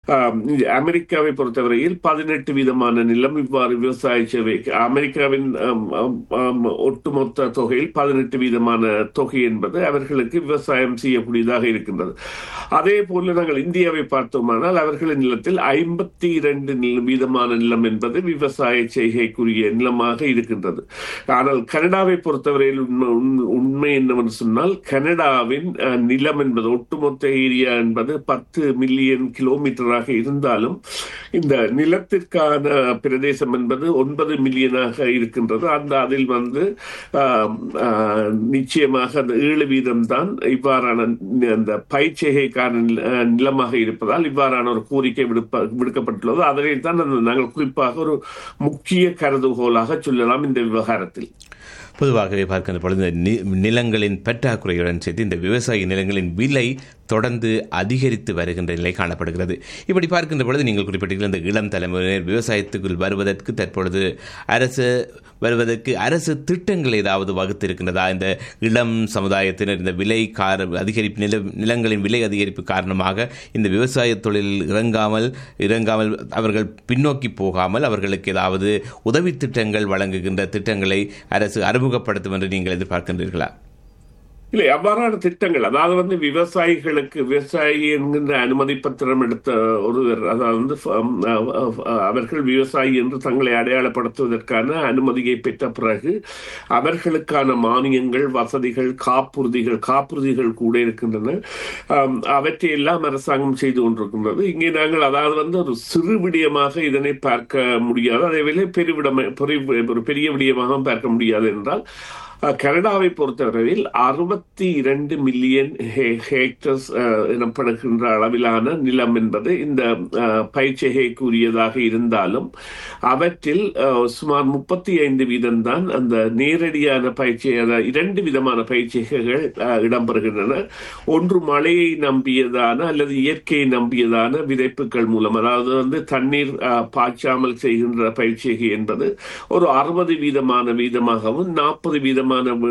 ஆம், இந்த அமெரிக்காவை பொறுத்தவரையில் பதினெட்டு வீதமான நிலம் இவ்வாறு விவசாய சேவை அமெரிக்காவின் ஆம், ஆம், ஆம், ஒட்டுமொத்த தொகையில் பதினெட்டு வீதமான தொகை என்பது அவர்களுக்கு விவசாயம் செய்யக்கூடியதாக இருக்கின்றது அதே போல நாங்கள் இந்தியாவை பார்த்தோமானால் அவர்களின் நிலத்தில் ஐம்பத்தி இரண்டு வீதமான நிலம் என்பது விவசாய செய்கைக்குரிய நிலமாக இருக்கின்றது ஆனால் கனடாவை பொறுத்தவரையில் உண்மை உண்மை- உண்மை என்னவென்று சொன்னால் கனடாவின் அஹ், நிலம் என்பது ஒட்டுமொத்த ஏரியா என்பது பத்து மில்லியன் கிலோமீட்டராக இருந்தாலும் இந்த நிலத்திற்கான பிரதேசம் என்பது ஒன்பது மில்லியனாக இருக்கின்றது அந்த அதில் வந்து ஆம், ஆஹ், நிச்சயமாக அந்த ஏழு வீதம் தான் இவ்வாறான நி- அந்த பயிற்சிகைக்கான நில- அஹ், நிலமாக இருப்பதால் இவ்வாறான ஒரு கோரிக்கை விடுப்ப விடுக்கப்பட்டுள்ளது அதனை தான் அந்த நாங்கள் குறிப்பாக ஒரு முக்கிய கருதுகோளாக சொல்லலாம் இந்த விவகாரத்தில் பொதுவாகவே பார்க்கின்ற பொழுது இந்த நி- நிலங்களின் பற்றாக்குறையுடன் சேர்த்து இந்த விவசாய நிலங்களின் விலை தொடர்ந்து அதிகரித்து வருகின்ற நிலை காணப்படுகிறது இப்படி பார்க்கின்ற பொழுது நீங்கள் குறிப்பிட்டீர்கள் இந்த இளம் தலைமுறையினர் விவசாயத்துக்குள் வருவதற்கு தற்பொழுது அரசு வருவதற்கு அரசு திட்டங்கள் ஏதாவது வகுத்திருக்கின்றதா இந்த இளம் சமுதாயத்தினர் இந்த விலை கார அதிகரிப்பு நில நிலங்களின் விலை அதிகரிப்பு காரணமாக இந்த விவசாய தொழிலில் இறங்காமல் இறங்காமல் அவர்கள் பின்னோக்கி போகாமல் அவர்களுக்கு ஏதாவது உதவி திட்டங்கள் வழங்குகின்ற திட்டங்களை அரசு அறிமுகப்படுத்தும் என்று நீங்கள் எதிர்பார்க்கின்றீர்களா இல்லை அவ்வாறான திட்டங்கள் அதாவது வந்து விவசாயிகளுக்கு விவசாயி என்கின்ற அனுமதி பத்திரம் எடுத்த ஒருவர் அதாவது வந்து ஃப- அஹ் அஹ் அவர்கள் விவசாயி என்று தங்களை அடையாளப்படுத்துவதற்கான அனுமதியை பெற்ற பிறகு அவர்களுக்கான மானியங்கள் வசதிகள் காப்புறுதிகள் காப்புறுதிகள் கூட இருக்கின்றன ஆம், அவற்றை எல்லாம் அரசாங்கம் செய்து கொண்டிருக்கின்றது இங்கே நாங்கள் அதாவது வந்து ஒரு சிறு விடயமாக இதனை பார்க்க முடியாது அதே வேளை பெருவிடமை பெரிய- ஒரு பெரிய விடயமாக பார்க்க முடியாது என்றால் அஹ், கனடாவை பொறுத்தவரையில் அறுபத்தி இரண்டு மில்லியன் ஹேக்டர்ஸ் எனப்படுகின்ற அளவிலான நிலம் என்பது இந்த அஹ், பயிற்சிகைக்குரியதாக இருந்தாலும் அவற்றில் அஹ், சுமார் முப்பத்தி ஐந்து வீதம்தான் அந்த நேரடியான பயிற்சி அதாவது இரண்டு விதமான பயிற்சிகைகள் அஹ், இடம்பெறுகின்றன ஒன்று மழையை நம்பியதான அல்லது இயற்கையை நம்பியதான விதைப்புகள் மூலம் அதாவது வந்து தண்ணீர் அஹ், பாய்ச்சாமல் செய்கின்ற பயிற்சிகை என்பது ஒரு அறுபது வீதமான வீதமாகவும் நாற்பது வீதமான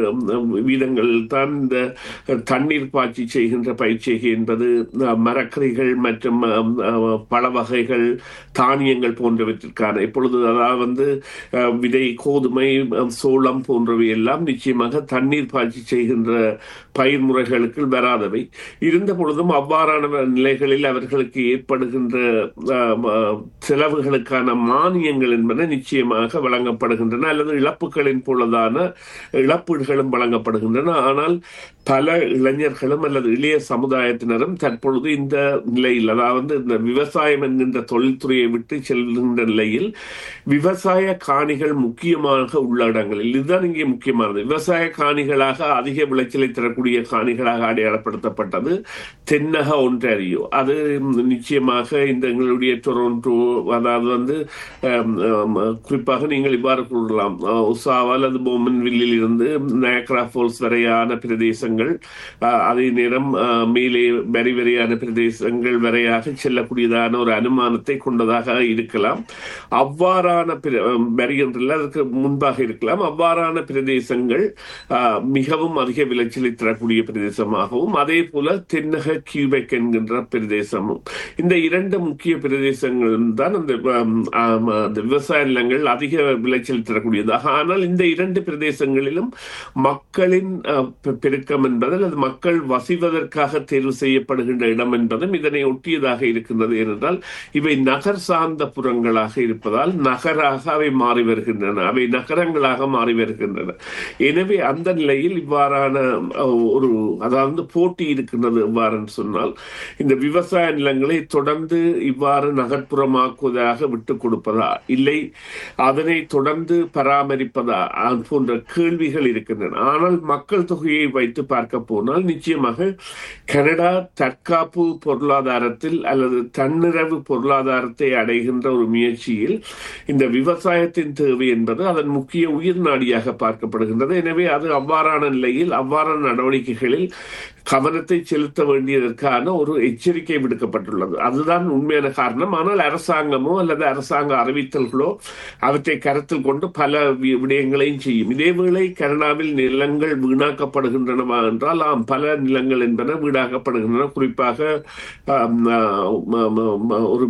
வி- வீதங்கள் தான் இந்த தண்ணீர் பாய்ச்சி செய்கின்ற பயிற்சிகை என்பது அஹ், மரக்கறிகள் மற்றும் அஹ், அஹ், பழ வகைகள் தானியங்கள் போன்றவற்றிற்கான இப்பொழுது அதாவது வந்து அஹ், விதை கோதுமை அஹ், சோளம் போன்றவை எல்லாம் நிச்சயமாக தண்ணீர் பாய்ச்சி செய்கின்ற பயிர் முறைகளுக்கு வராதவை இருந்த பொழுதும் அவ்வாறான நிலைகளில் அவர்களுக்கு ஏற்படுகின்ற அஹ், அஹ், செலவுகளுக்கான மானியங்கள் என்பன நிச்சயமாக வழங்கப்படுகின்றன அல்லது இழப்புகளின் பொழுதான இழப்பீடுகளும் வழங்கப்படுகின்றன ஆனால் பல இளைஞர்களும் அல்லது இளைய சமுதாயத்தினரும் தற்பொழுது இந்த நிலையில் அதாவது இந்த விவசாயம் என்கின்ற தொழில்துறையை விட்டு செல்கின்ற நிலையில் விவசாய காணிகள் முக்கியமாக உள்ள இடங்களில் இதுதான் இங்கே முக்கியமானது விவசாய காணிகளாக அதிக விளைச்சலை தரக்கூடிய காணிகளாக அடையாளப்படுத்தப்பட்டது தென்னக ஒன்றாரியோ அது நிச்சயமாக இந்த எங்களுடைய டொரண்டோ அதாவது வந்து ஆம், ஆம், குறிப்பாக நீங்கள் இவ்வாறு கூறலாம் அஹ், ஒசாவா அல்லது போமன்வில்லில் இருந்து நயக்ரா ஃபால்ஸ் வரையான பிரதேசங்கள் அஹ், அதே நேரம் அஹ், மேலே வரி வரையான பிரதேசங்கள் வரையாக செல்லக்கூடியதான ஒரு அனுமானத்தை கொண்டதாக இருக்கலாம் அவ்வாறான பிர- அஹ், வரி என்றில்லை அதற்கு முன்பாக இருக்கலாம் அவ்வாறான பிரதேசங்கள் அஹ், மிகவும் அதிக விளைச்சலை தரக்கூடிய பிரதேசமாகவும் அதே போல தென்னக கியூபெக் என்கின்ற பிரதேசமும் இந்த இரண்டு முக்கிய பிரதேசங்களும் தான் அந்த ஆம், ஆம், அந்த விவசாய நிலங்கள் அதிக விளைச்சல் தரக்கூடியதாக ஆனால் இந்த இரண்டு பிரதேசங்களிலும் மக்களின் அஹ், பெ- பெருக்கம் என்பது அல்லது மக்கள் வசிவதற்காக தேர்வு செய்யப்படுகின்ற இடம் என்பதும் இதனை ஒட்டியதாக இருக்கின்றது ஏனென்றால் இவை நகர் சார்ந்த புறங்களாக இருப்பதால் நகராக அவை மாறி வருகின்றன அவை நகரங்களாக மாறி வருகின்றன எனவே அந்த நிலையில் இவ்வாறான அஹ், ஒரு அதாவது போட்டி இருக்கின்றது எவ்வாறுன்னு சொன்னால் இந்த விவசாய நிலங்களை தொடர்ந்து இவ்வாறு நகர்ப்புறமாக்குவதாக விட்டுக் கொடுப்பதா இல்லை அதனை தொடர்ந்து பராமரிப்பதா அது போன்ற கேள்விகள் இருக்கின்றன ஆனால் மக்கள் தொகையை வைத்து பார்க்க போனால் நிச்சயமாக கனடா தற்காப்பு பொருளாதாரத்தில் அல்லது தன்னிறைவு பொருளாதாரத்தை அடைகின்ற ஒரு முயற்சியில் இந்த விவசாயத்தின் தேவை என்பது அதன் முக்கிய உயிர் நாடியாக பார்க்கப்படுகின்றது எனவே அது அவ்வாறான நிலையில் அவ்வாறான நடவடிக்கைகளில் கவனத்தை செலுத்த வேண்டியதற்கான ஒரு எச்சரிக்கை விடுக்கப்பட்டுள்ளது அதுதான் உண்மையான காரணம் ஆனால் அரசாங்கமோ அல்லது அரசாங்க அறிவித்தல்களோ அவற்றை கருத்தில் கொண்டு பல வி- விடயங்களையும் செய்யும் இதேவேளை கனடாவில் நிலங்கள் வீணாக்கப்படுகின்றனவா என்றால் ஆம் பல நிலங்கள் என்பன வீணாக்கப்படுகின்றன குறிப்பாக ஆம், ஆ, ம- ம- ம- ஒரு